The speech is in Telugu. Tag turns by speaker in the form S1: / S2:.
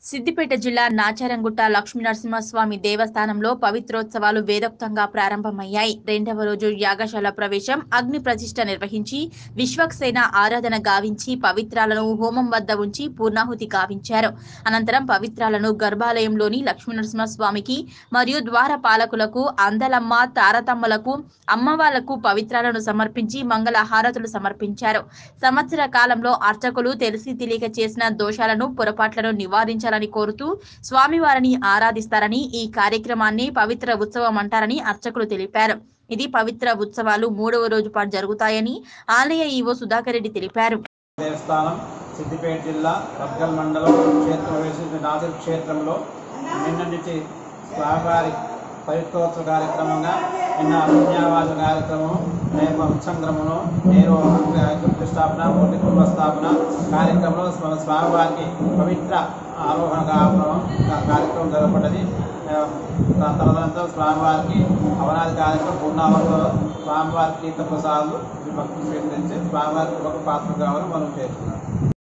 S1: సిద్దిపేట జిల్లా నాచారంగుట్ట లక్ష్మీనరసింహస్వామి దేవస్థానంలో పవిత్రోత్సవాలు వేదోక్తంగా ప్రారంభమయ్యాయి రెండవ రోజు యాగశాల ప్రవేశం అగ్ని ప్రతిష్ఠ నిర్వహించి విశ్వక్సేన ఆరాధన గావించి పవిత్రాలను హోమం వద్ద ఉంచి పూర్ణాహుతి గావించారు అనంతరం పవిత్రాలను గర్భాలయంలోని లక్ష్మీనరసింహస్వామికి మరియు ద్వార పాలకులకు అందలమ్మ తారతమ్మలకు అమ్మవార్లకు పవిత్రాలను సమర్పించి మంగళ హారతులు సమర్పించారు సంవత్సర కాలంలో అర్చకులు తెలిసి తెలియక చేసిన దోషాలను పొరపాట్లను నివారించాలని కోరుతూ స్వామివారిని ఆరాధిస్తారని ఈ కార్యక్రమాన్ని పవిత్ర ఉత్సవం అంటారని అర్చకులు తెలిపారు ఇది పవిత్ర ఉత్సవాలు మూడవ రోజు పాటు జరుగుతాయని ఆలయ ఈవో సుధాకర్ రెడ్డి తెలిపారు
S2: దేవస్థానం సిద్దిపేట జిల్లా రద్గల్ మండలం క్షేత్రం వేసిన నాజర్ క్షేత్రంలో నిన్న నుంచి స్వామివారి పవిత్రోత్సవ కార్యక్రమంగా నిన్న పుణ్యావాస కార్యక్రమం రేపు ఉత్సంగ్రమను నేరు ప్రతిష్టాపన ఓటి కుటుంబ స్థాపన కార్యక్రమంలో స్వ- స్వామివారికి పవిత్ర ఆరోహణ కార్యక్రమం కార్యక్రమం జరగబడ్డది ఆ, త- తదనంతరం స్వామివారికి అవనాది కార్యక్రమం పూర్ణావతిలో స్వామివారి తీర్థ ప్రసాదాలు భక్తులు స్వీకరించి స్వామివారికి ఒక పాత్ర కావాలని మనం చేస్తున్నాం